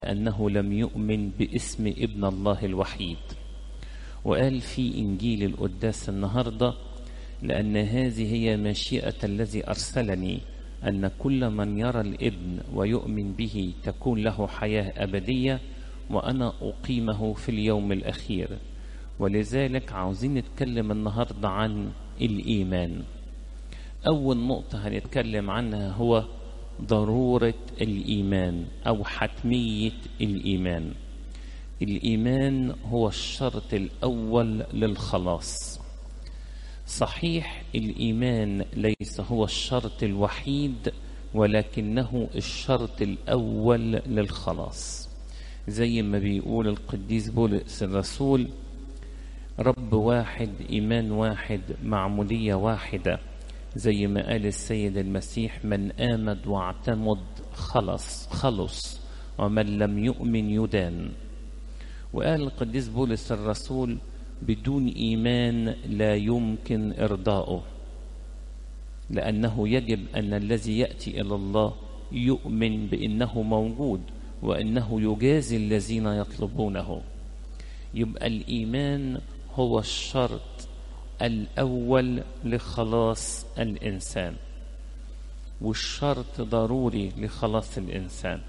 أنه لم يؤمن باسم ابن الله الوحيد وقال في إنجيل القداس النهاردة لأن هذه هي مشيئة الذي أرسلني أن كل من يرى الابن ويؤمن به تكون له حياة أبدية وأنا أقيمه في اليوم الأخير ولذلك عاوزين نتكلم النهاردة عن الإيمان أول نقطة هنتكلم عنها هو ضرورة الإيمان أو حتمية الإيمان الإيمان هو الشرط الأول للخلاص صحيح الإيمان ليس هو الشرط الوحيد ولكنه الشرط الأول للخلاص زي ما بيقول القديس بولس الرسول رب واحد إيمان واحد معمودية واحدة زي ما قال السيد المسيح من آمد واعتمد خلص خلص ومن لم يؤمن يدان وقال القديس بولس الرسول بدون إيمان لا يمكن إرضاؤه لأنه يجب أن الذي يأتي إلى الله يؤمن بأنه موجود وأنه يجازي الذين يطلبونه يبقى الإيمان هو الشرط الأول لخلاص الإنسان والشرط ضروري لخلاص الإنسان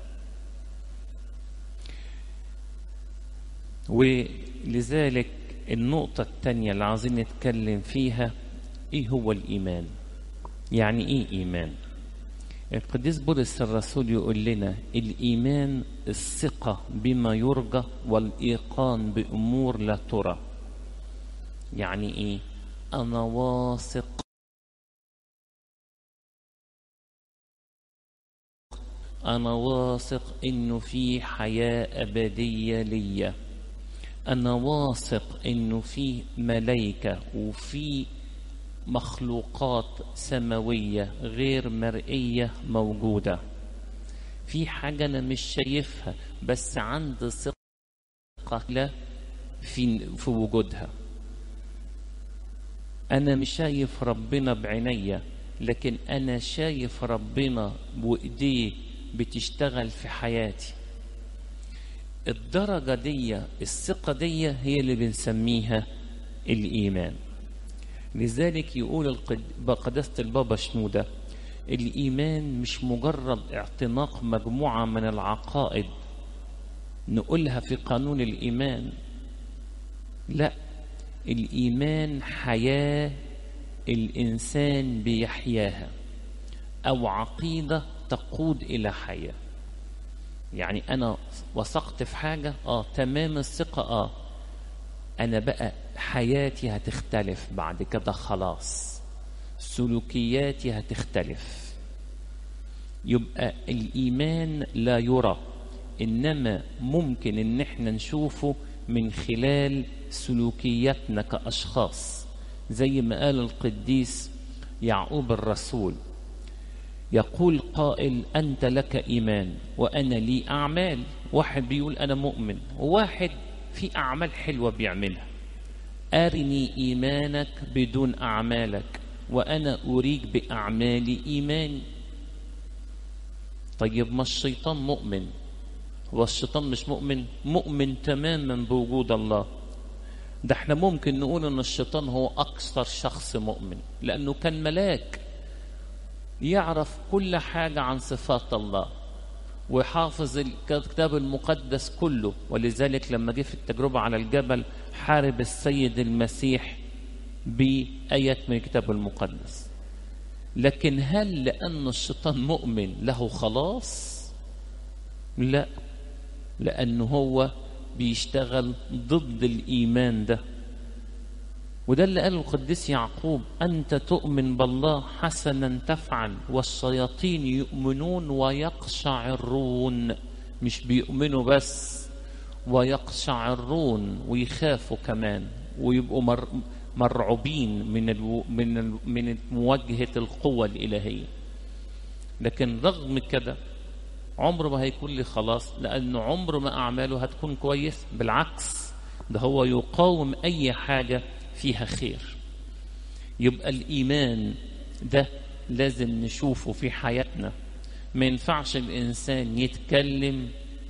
ولذلك النقطة الثانية اللي عايزين نتكلم فيها إيه هو الإيمان يعني إيه إيمان القديس بولس الرسول يقول لنا الإيمان الثقة بما يرجى والإيقان بأمور لا ترى يعني إيه أنا واثق أنا واثق إنه في حياة أبدية ليا أنا واثق إنه في ملائكة وفي مخلوقات سماوية غير مرئية موجودة في حاجة أنا مش شايفها بس عندي ثقة لا في في وجودها أنا مش شايف ربنا بعينيا لكن أنا شايف ربنا وإيديه بتشتغل في حياتي الدرجة دي الثقة دي هي اللي بنسميها الإيمان لذلك يقول قداسة البابا شنودة الإيمان مش مجرد اعتناق مجموعة من العقائد نقولها في قانون الإيمان لا الإيمان حياة الإنسان بيحياها أو عقيدة تقود إلى حياة يعني أنا وثقت في حاجة آه تمام الثقة آه أنا بقى حياتي هتختلف بعد كده خلاص سلوكياتي هتختلف يبقى الإيمان لا يرى إنما ممكن إن احنا نشوفه من خلال سلوكياتنا كأشخاص زي ما قال القديس يعقوب الرسول يقول قائل أنت لك إيمان وأنا لي أعمال واحد بيقول أنا مؤمن وواحد في أعمال حلوة بيعملها أرني إيمانك بدون أعمالك وأنا أريك بأعمالي إيماني طيب ما الشيطان مؤمن هو الشيطان مش مؤمن مؤمن تماما بوجود الله ده احنا ممكن نقول ان الشيطان هو اكثر شخص مؤمن لانه كان ملاك يعرف كل حاجة عن صفات الله وحافظ الكتاب المقدس كله ولذلك لما جه في التجربة على الجبل حارب السيد المسيح بآيات من الكتاب المقدس لكن هل لأن الشيطان مؤمن له خلاص لا لأنه هو بيشتغل ضد الإيمان ده وده اللي قاله القديس يعقوب أنت تؤمن بالله حسنا تفعل والشياطين يؤمنون ويقشعرون مش بيؤمنوا بس ويقشعرون ويخافوا كمان ويبقوا مر مرعوبين من الو من ال من مواجهة القوة الإلهية لكن رغم كده عمره ما هيكون لي خلاص لأنه عمره ما أعماله هتكون كويس بالعكس ده هو يقاوم أي حاجة فيها خير يبقى الإيمان ده لازم نشوفه في حياتنا ما ينفعش الإنسان يتكلم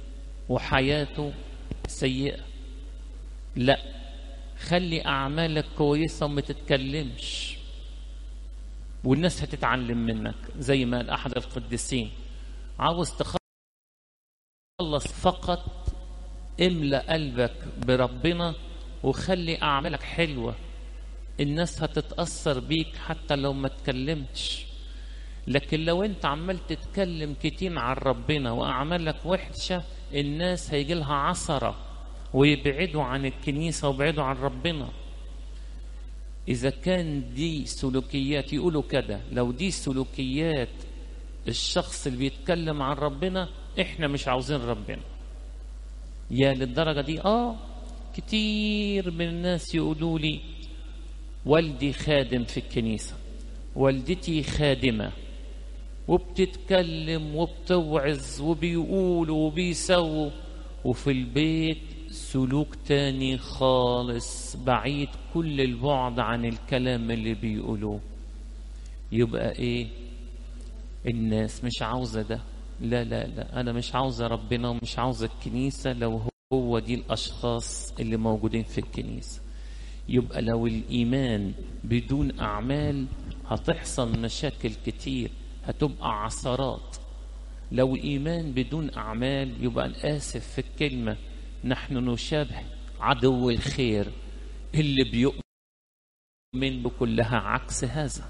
وحياته سيئة لا خلي أعمالك كويسة وما تتكلمش والناس هتتعلم منك زي ما قال أحد القديسين عاوز تخلص فقط املأ قلبك بربنا وخلي أعمالك حلوة الناس هتتأثر بيك حتى لو ما تكلمتش لكن لو انت عمال تتكلم كتير عن ربنا وأعمالك وحشة الناس هيجي لها عثرة ويبعدوا عن الكنيسة ويبعدوا عن ربنا إذا كان دي سلوكيات يقولوا كده لو دي سلوكيات الشخص اللي بيتكلم عن ربنا احنا مش عاوزين ربنا يا للدرجة دي اه كتير من الناس يقولوا لي والدي خادم في الكنيسة والدتي خادمة وبتتكلم وبتوعظ وبيقولوا وبيسووا وفي البيت سلوك تاني خالص بعيد كل البعد عن الكلام اللي بيقولوه يبقى ايه الناس مش عاوزة ده لا لا لا أنا مش عاوزة ربنا ومش عاوزة الكنيسة لو هو دي الأشخاص اللي موجودين في الكنيسة يبقى لو الإيمان بدون أعمال هتحصل مشاكل كتير هتبقى عثرات لو الإيمان بدون أعمال يبقى أنا آسف في الكلمة نحن نشابه عدو الخير اللي بيؤمن بكلها عكس هذا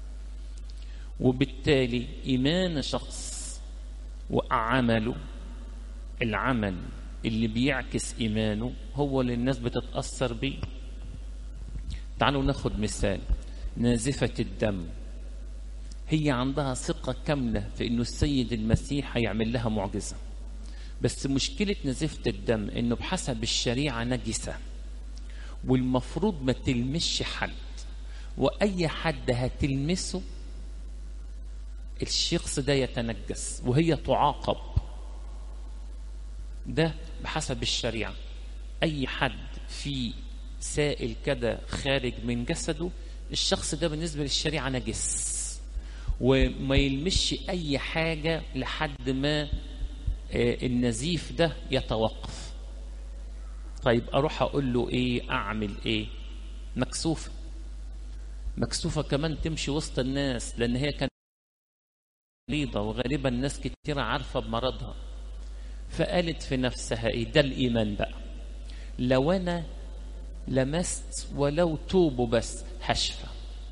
وبالتالي إيمان شخص وعمله العمل اللي بيعكس إيمانه هو اللي الناس بتتأثر بيه تعالوا ناخد مثال نازفة الدم هي عندها ثقة كاملة في أنه السيد المسيح هيعمل لها معجزة بس مشكلة نزفة الدم أنه بحسب الشريعة نجسة والمفروض ما تلمسش حد وأي حد هتلمسه الشخص ده يتنجس وهي تعاقب ده بحسب الشريعة أي حد في سائل كده خارج من جسده الشخص ده بالنسبة للشريعة نجس وما يلمش أي حاجة لحد ما النزيف ده يتوقف طيب أروح أقول له إيه أعمل إيه مكسوفة مكسوفة كمان تمشي وسط الناس لأن هي كانت مريضة وغالبا الناس كتير عارفة بمرضها فقالت في نفسها إيه ده الإيمان بقى لو أنا لمست ولو توبه بس هشفى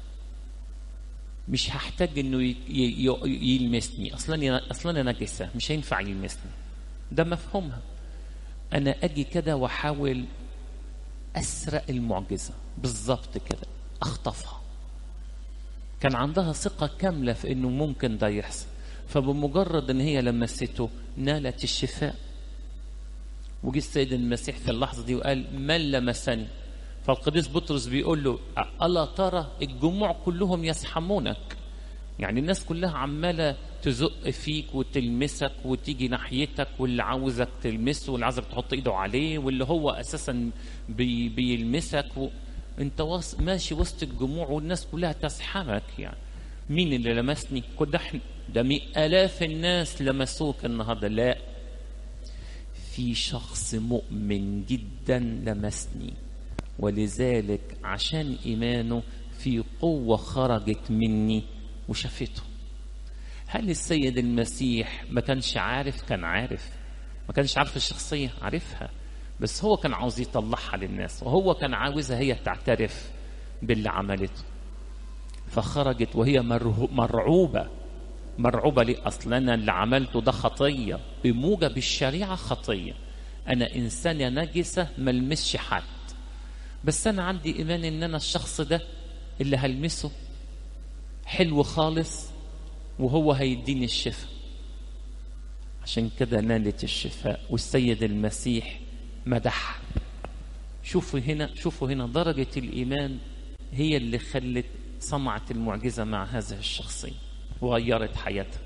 مش هحتاج انه ي- ي- يلمسني اصلا اصلا انا نجسه مش هينفع يلمسني ده مفهومها انا اجي كده واحاول اسرق المعجزه بالظبط كده اخطفها كان عندها ثقه كامله في انه ممكن ده يحصل فبمجرد ان هي لمسته نالت الشفاء وجي السيد المسيح في اللحظه دي وقال من لمسني فالقديس بطرس بيقول له ألا ترى الجموع كلهم يسحمونك يعني الناس كلها عمالة تزق فيك وتلمسك وتيجي ناحيتك واللي عاوزك تلمسه واللي عاوزك تحط ايده عليه واللي هو اساسا بي بيلمسك و... انت وص... ماشي وسط الجموع والناس كلها تسحمك يعني مين اللي لمسني كل ده احنا ده مئة آلاف الناس لمسوك النهارده لا في شخص مؤمن جدا لمسني ولذلك عشان إيمانه في قوة خرجت مني وشافته هل السيد المسيح ما كانش عارف كان عارف ما كانش عارف الشخصية عارفها بس هو كان عاوز يطلعها للناس وهو كان عاوزها هي تعترف باللي عملته فخرجت وهي مرهو- مرعوبة مرعوبة ليه أصل أنا اللي عملته ده خطية بموجب الشريعة خطية أنا إنسانة نجسة ملمسش حد بس انا عندي ايمان ان انا الشخص ده اللي هلمسه حلو خالص وهو هيديني الشفاء عشان كده نالت الشفاء والسيد المسيح مدح شوفوا هنا شوفوا هنا درجة الإيمان هي اللي خلت صنعت المعجزة مع هذه الشخصية وغيرت حياتها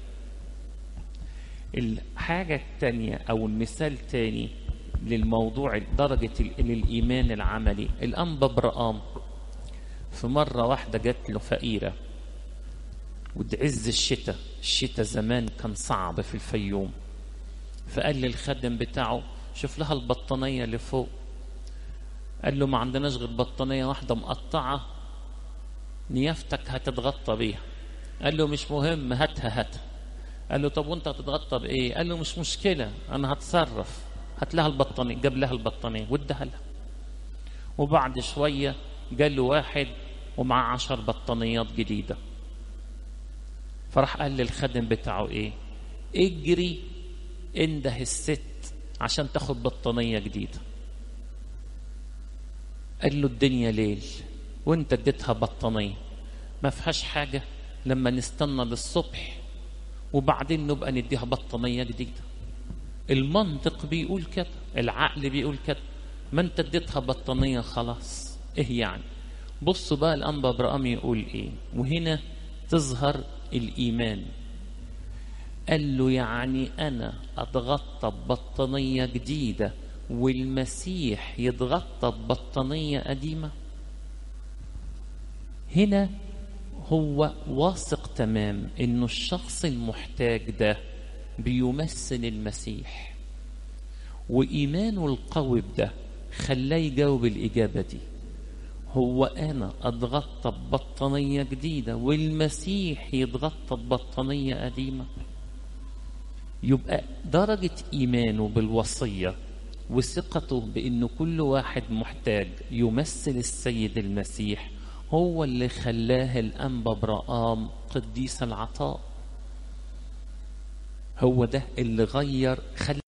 الحاجة الثانية أو المثال الثاني للموضوع درجة ال- الإيمان العملي الأنبا برقام في مرة واحدة جات له فقيرة وتعز الشتاء الشتاء زمان كان صعب في الفيوم فقال للخدم بتاعه شوف لها البطانية اللي فوق قال له ما عندناش غير بطانية واحدة مقطعة نيافتك هتتغطى بيها قال له مش مهم هاتها هاتها قال له طب وانت هتتغطى بايه قال له مش مشكلة انا هتصرف هات لها البطانية جاب لها البطانية واداها لها وبعد شوية قال له واحد ومعاه عشر بطانيات جديدة فراح قال للخدم بتاعه ايه اجري انده الست عشان تاخد بطانية جديدة قال له الدنيا ليل وانت اديتها بطانية ما فيهاش حاجة لما نستنى للصبح وبعدين نبقى نديها بطانية جديدة المنطق بيقول كده العقل بيقول كده ما انت اديتها بطانية خلاص ايه يعني بصوا بقى الانبا برقام يقول ايه وهنا تظهر الايمان قال له يعني انا اتغطى ببطانية جديدة والمسيح يتغطى ببطانية قديمة هنا هو واثق تمام انه الشخص المحتاج ده بيمثل المسيح وايمانه القوي بده خلاه يجاوب الاجابه دي هو انا اتغطى ببطانيه جديده والمسيح يتغطى ببطانيه قديمه يبقى درجه ايمانه بالوصيه وثقته بانه كل واحد محتاج يمثل السيد المسيح هو اللي خلاه الأنبا برقام قديس العطاء هو ده اللي غير خلى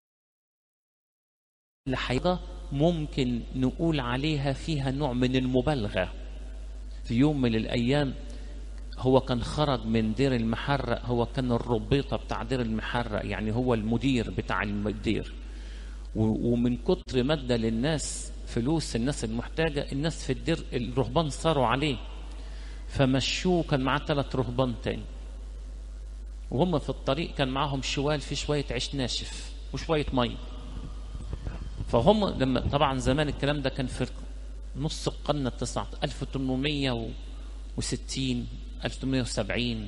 حاجة ممكن نقول عليها فيها نوع من المبالغة في يوم من الأيام هو كان خرج من دير المحرق هو كان الربيطة بتاع دير المحرق يعني هو المدير بتاع الدير ومن كتر مادة للناس فلوس الناس المحتاجة الناس في الدير الرهبان صاروا عليه فمشوه كان معاه ثلاث رهبان تاني وهم في الطريق كان معاهم شوال في شوية عيش ناشف وشوية مية فهم لما طبعا زمان الكلام ده كان في نص القرن التسعة 1860 1870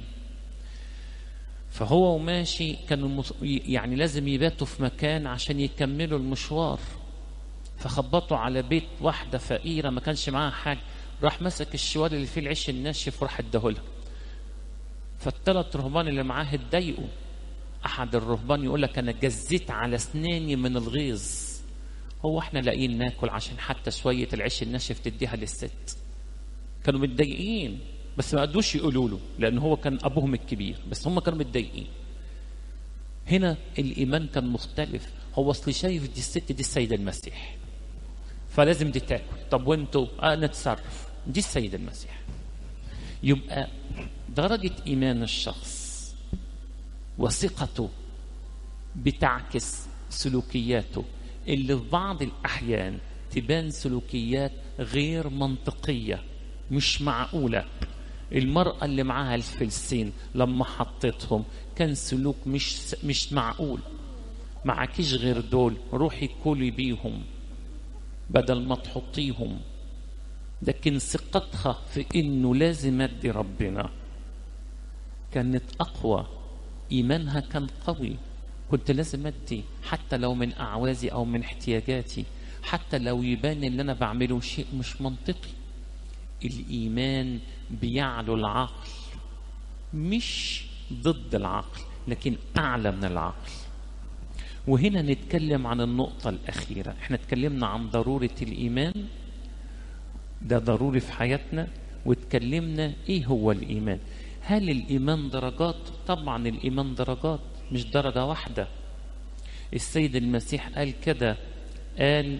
فهو وماشي كانوا يعني لازم يباتوا في مكان عشان يكملوا المشوار فخبطوا على بيت واحدة فقيرة ما كانش معاها حاجة راح مسك الشوال اللي فيه العيش الناشف وراح اداهولها فالثلاث رهبان اللي معاه اتضايقوا احد الرهبان يقول لك انا جزيت على اسناني من الغيظ هو احنا لاقيين ناكل عشان حتى شويه العيش الناشف تديها للست كانوا متضايقين بس ما قدوش يقولوا له لان هو كان ابوهم الكبير بس هم كانوا متضايقين هنا الايمان كان مختلف هو اصل شايف دي الست دي السيد المسيح فلازم دي تاكل طب وانتوا آه نتصرف دي السيد المسيح يبقى درجة إيمان الشخص وثقته بتعكس سلوكياته اللي في بعض الأحيان تبان سلوكيات غير منطقية مش معقولة المرأة اللي معاها الفلسين لما حطيتهم كان سلوك مش مش معقول معكيش غير دول روحي كلي بيهم بدل ما تحطيهم لكن ثقتها في انه لازم ادي ربنا كانت اقوى ايمانها كان قوي كنت لازم ادي حتى لو من اعوازي او من احتياجاتي حتى لو يبان ان انا بعمله شيء مش منطقي الايمان بيعلو العقل مش ضد العقل لكن اعلى من العقل وهنا نتكلم عن النقطة الأخيرة احنا اتكلمنا عن ضرورة الإيمان ده ضروري في حياتنا واتكلمنا ايه هو الإيمان هل الإيمان درجات طبعا الإيمان درجات مش درجة واحدة السيد المسيح قال كده قال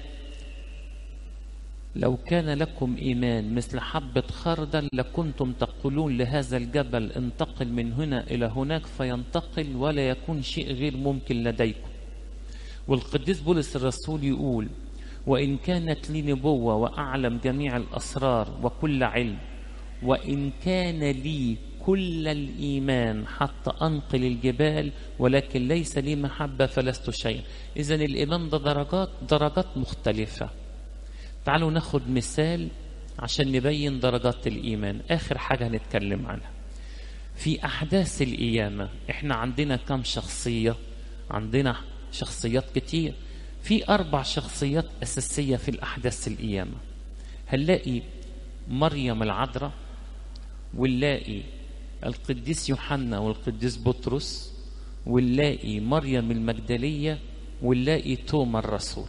لو كان لكم إيمان مثل حبة خردل لكنتم تقولون لهذا الجبل انتقل من هنا إلى هناك فينتقل ولا يكون شيء غير ممكن لديكم والقديس بولس الرسول يقول وإن كانت لي نبوة وأعلم جميع الأسرار وكل علم وإن كان لي كل الإيمان حتى أنقل الجبال ولكن ليس لي محبة فلست شيئا إذا الإيمان ده درجات درجات مختلفة تعالوا ناخد مثال عشان نبين درجات الإيمان آخر حاجة هنتكلم عنها في أحداث القيامة إحنا عندنا كم شخصية عندنا شخصيات كتير في أربع شخصيات أساسية في الأحداث القيامة هنلاقي مريم العذراء ونلاقي القديس يوحنا والقديس بطرس ونلاقي مريم المجدلية ونلاقي توما الرسول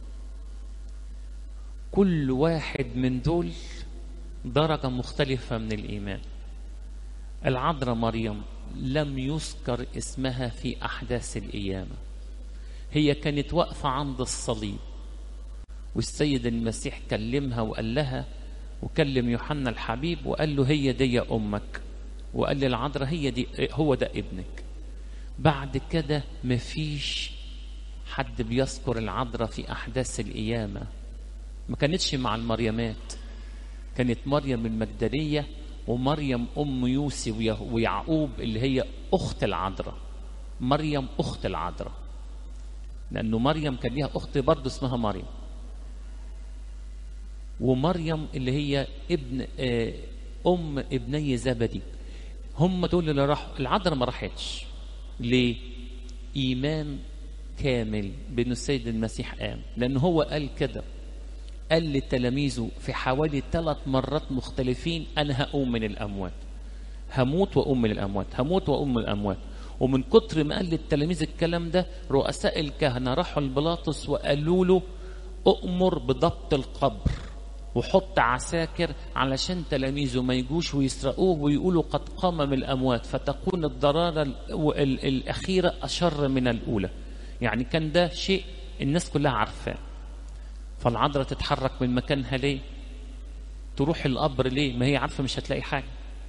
كل واحد من دول درجة مختلفة من الإيمان العذراء مريم لم يذكر اسمها في أحداث القيامة هي كانت واقفة عند الصليب والسيد المسيح كلمها وقال لها وكلم يوحنا الحبيب وقال له هي دي أمك وقال للعذراء هي دي هو ده ابنك بعد كده مفيش حد بيذكر العذراء في أحداث القيامة ما كانتش مع المريمات كانت مريم المجدلية ومريم أم يوسي ويعقوب اللي هي أخت العذراء مريم أخت العذراء لأنه مريم كان ليها أخت برضه اسمها مريم ومريم اللي هي ابن أم ابني زبدي هم دول اللي راحوا العذراء ما راحتش ليه؟ إيمان كامل بأن السيد المسيح قام لأن هو قال كده قال لتلاميذه في حوالي ثلاث مرات مختلفين أنا هقوم من الأموات هموت وأقوم من الأموات هموت وأقوم من الأموات ومن كتر ما قال للتلاميذ الكلام ده رؤساء الكهنة راحوا لبلاطس وقالوا له أؤمر بضبط القبر وحط عساكر علشان تلاميذه ما يجوش ويسرقوه ويقولوا قد قام من الأموات فتكون الضرارة الأخيرة أشر من الأولى يعني كان ده شيء الناس كلها عارفاه فالعذراء تتحرك من مكانها ليه تروح القبر ليه ما هي عارفة مش هتلاقي حاجة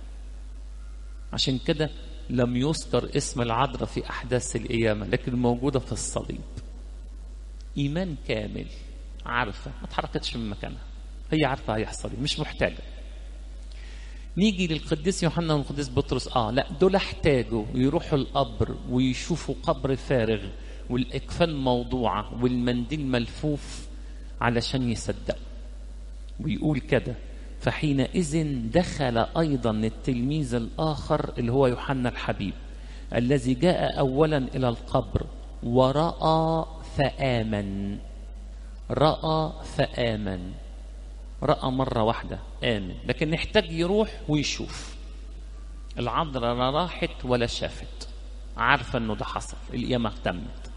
عشان كده لم يذكر اسم العذراء في أحداث القيامة لكن موجودة في الصليب إيمان كامل عارفة ما اتحركتش من مكانها هي عارفة هيحصل مش محتاجة نيجي للقديس يوحنا والقديس بطرس اه لا دول احتاجوا يروحوا القبر ويشوفوا قبر فارغ والاكفان موضوعه والمنديل ملفوف علشان يصدقوا ويقول كده فحينئذ دخل ايضا التلميذ الاخر اللي هو يوحنا الحبيب الذي جاء اولا الى القبر وراى فامن راى فامن راى مره واحده امن لكن نحتاج يروح ويشوف العذراء لا راحت ولا شافت عارفه انه ده حصل القيامه تمت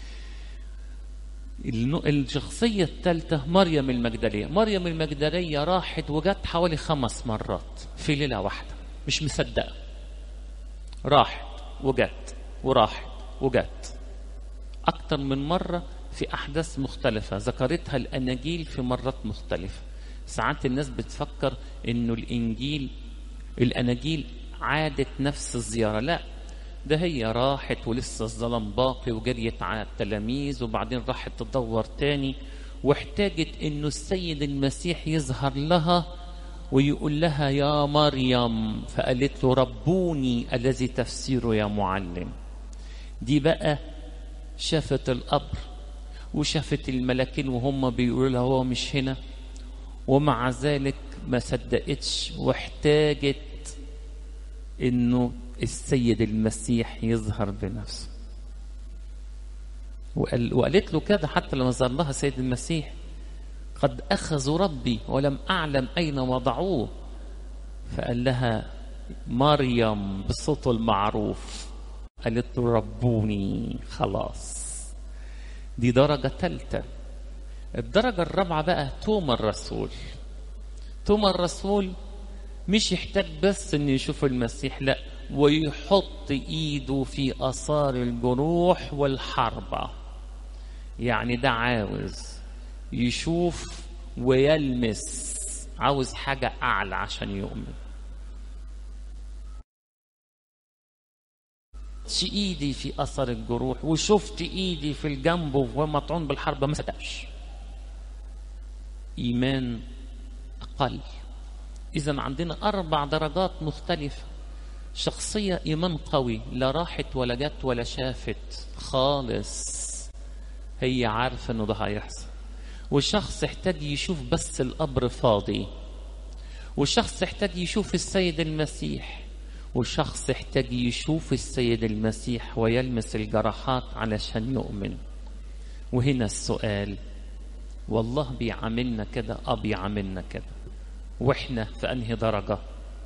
الشخصية الثالثة مريم المجدلية مريم المجدلية راحت وجت حوالي خمس مرات في ليلة واحدة مش مصدقة راحت وجت وراحت وجت أكتر من مرة في أحداث مختلفة ذكرتها الأناجيل في مرات مختلفة ساعات الناس بتفكر إنه الإنجيل الأناجيل عادت نفس الزيارة لا ده هي راحت ولسه الظلام باقي وجريت على التلاميذ وبعدين راحت تدور تاني واحتاجت انه السيد المسيح يظهر لها ويقول لها يا مريم فقالت له ربوني الذي تفسيره يا معلم دي بقى شافت القبر وشافت الملاكين وهم بيقولوا لها هو مش هنا ومع ذلك ما صدقتش واحتاجت انه السيد المسيح يظهر بنفسه وقال وقالت له كده حتى لما ظهر لها سيد المسيح قد أخذوا ربي ولم أعلم أين وضعوه فقال لها مريم بصوته المعروف قالت له ربوني خلاص دي درجة ثالثة الدرجة الرابعة بقى توما الرسول توما الرسول مش يحتاج بس انه يشوف المسيح لا ويحط ايده في اثار الجروح والحربة يعني ده عاوز يشوف ويلمس عاوز حاجة أعلى عشان يؤمن شفت ايدي في اثر الجروح وشفت ايدي في الجنب وهو مطعون بالحرب ما صدقش ايمان اقل اذا عندنا اربع درجات مختلفه شخصيه ايمان قوي لا راحت ولا جت ولا شافت خالص هي عارفه انه ده هيحصل والشخص يحتاج يشوف بس القبر فاضي والشخص يحتاج يشوف السيد المسيح وشخص يحتاج يشوف السيد المسيح ويلمس الجراحات علشان يؤمن وهنا السؤال والله بيعاملنا كده اه بيعاملنا كده واحنا في انهي درجة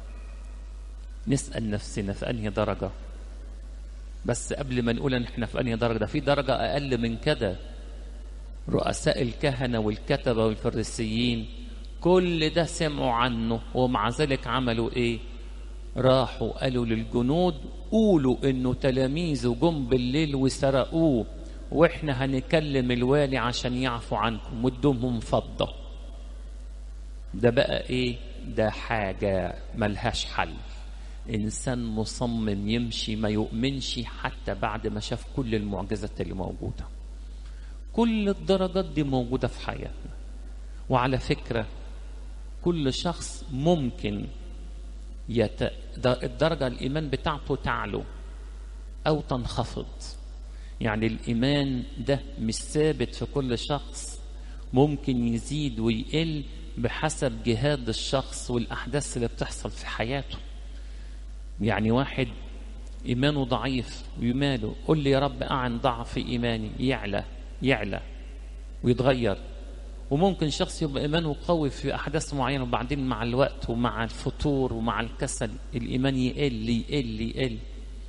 نسأل نفسنا في انهي درجة بس قبل ما نقول ان احنا في انهي درجة ده في درجة اقل من كده رؤساء الكهنة والكتبة والفريسيين كل ده سمعوا عنه ومع ذلك عملوا ايه راحوا قالوا للجنود قولوا انه تلاميذه جم بالليل وسرقوه واحنا هنكلم الوالي عشان يعفو عنكم وادوهم فضة ده بقى ايه ده حاجة ملهاش حل انسان مصمم يمشي ما يؤمنش حتى بعد ما شاف كل المعجزات اللي موجودة كل الدرجات دي موجودة في حياتنا وعلى فكرة كل شخص ممكن يت... الدرجة الإيمان بتاعته تعلو أو تنخفض يعني الإيمان ده مش ثابت في كل شخص ممكن يزيد ويقل بحسب جهاد الشخص والأحداث اللي بتحصل في حياته يعني واحد إيمانه ضعيف ويماله قل لي يا رب أعن ضعف إيماني يعلى يعلى ويتغير وممكن شخص يبقى إيمانه قوي في أحداث معينة وبعدين مع الوقت ومع الفتور ومع الكسل الإيمان يقل يقل يقل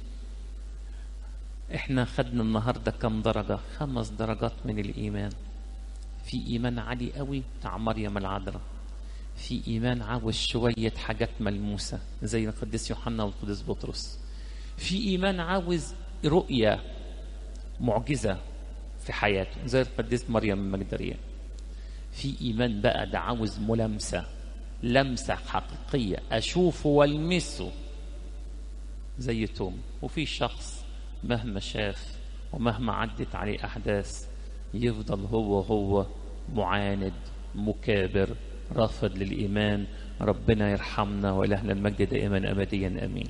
احنا خدنا النهاردة كم درجة خمس درجات من الإيمان في إيمان عالي قوي بتاع مريم العذراء في إيمان عاوز شوية حاجات ملموسة زي القديس يوحنا والقديس بطرس في إيمان عاوز رؤية معجزة في حياته زي القديس مريم المجدرية في إيمان بقى ده عاوز ملامسة لمسة حقيقية أشوفه والمسه زي توم وفي شخص مهما شاف ومهما عدت عليه أحداث يفضل هو هو معاند مكابر رافض للإيمان ربنا يرحمنا ولهنا المجد دائما أبديا أمين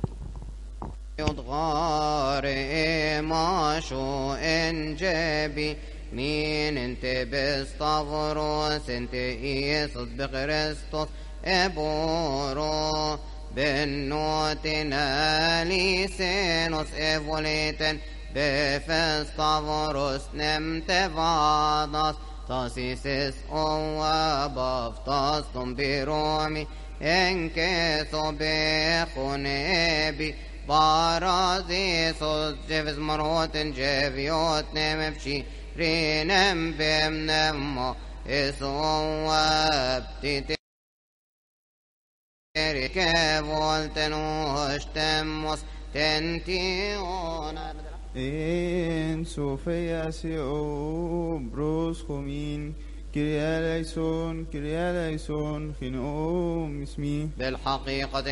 يضغار إيماشو إنجابي مين انت بستغروس انت ايسوس بخريستوس ابورو بنوتنا ليسينوس ايفوليتن بفستغروس نمت فاداس تاسيسس او بافتاستم برومي انكسو بخنبي بارازيسوس جيفز مروت جيفيوت نمفشي رينم بمنمو إسواب تترك فولتن وشتموس تنتيون En Sofia se obros homin Kyria eleison, Kyria eleison, Chinom ismi بالحقيقة